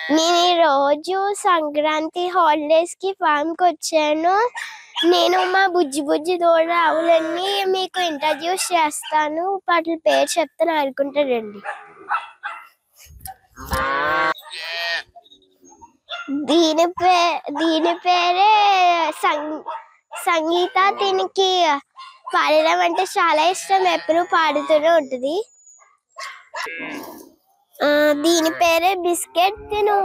నేను ఈ రోజు సంక్రాంతి హాలిడేస్ కి ఫామ్ కి వచ్చాను నేను మా బుజ్జి బుజ్జి దూడ ఆవులన్నీ మీకు ఇంట్రడ్యూస్ చేస్తాను వాటి పేరు చెప్తాను అనుకుంటారండి దీని పే దీని పేరే సం- సంగీత దీనికి పాడడం అంటే చాలా ఇష్టం ఎప్పుడు పాడుతూనే ఉంటుంది ఆ, దీని పేరే బిస్కెట్ తిను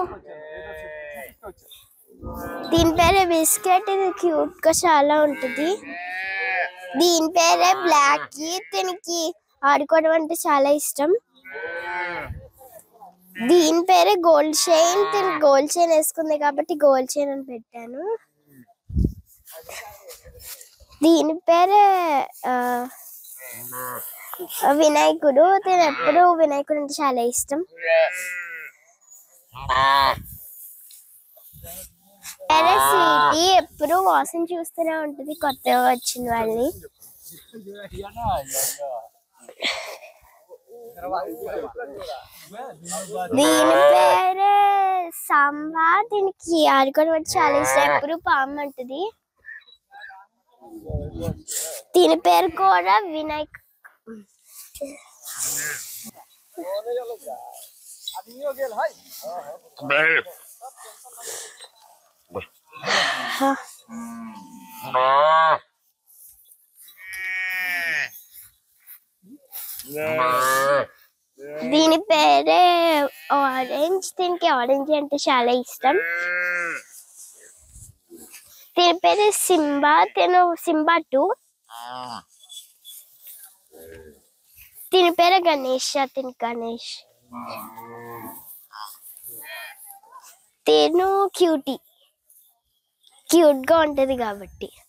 దీని పేరే బిస్కెట్ ఇది క్యూట్ గా చాలా ఉంటుంది దీని పేరే బ్లాక్ దీనికి ఆడుకోవడం అంటే చాలా ఇష్టం దీని పేరే గోల్డ్ చైన్ తిని గోల్డ్ చైన్ వేసుకుంది కాబట్టి గోల్డ్ చైన్ అని పెట్టాను దీని పేరే ఆ, వినాయకుడు తిను ఎప్పుడు వినాయకుడు అంటే చాలా ఇష్టం పేరే స్వీటీ ఎప్పుడు వాసన చూస్తూనే ఉంటుంది కొత్తగా వచ్చిన వాళ్ళని దీని పేరే సాంబా దీనికి ఆడుకోవడం అంటే చాలా ఇష్టం ఎప్పుడు పాము అంటది దీని పేరు కూడా వినాయక్ దీని పేరే ఆరెంజ్ దీనికి ఆరెంజ్ అంటే చాలా ఇష్టం దీని పేరు సింబా తిను సింబా టూ దీని పేరు గణేష్ తిని గణేష్ తిను క్యూటీ క్యూట్ గా ఉంటది కాబట్టి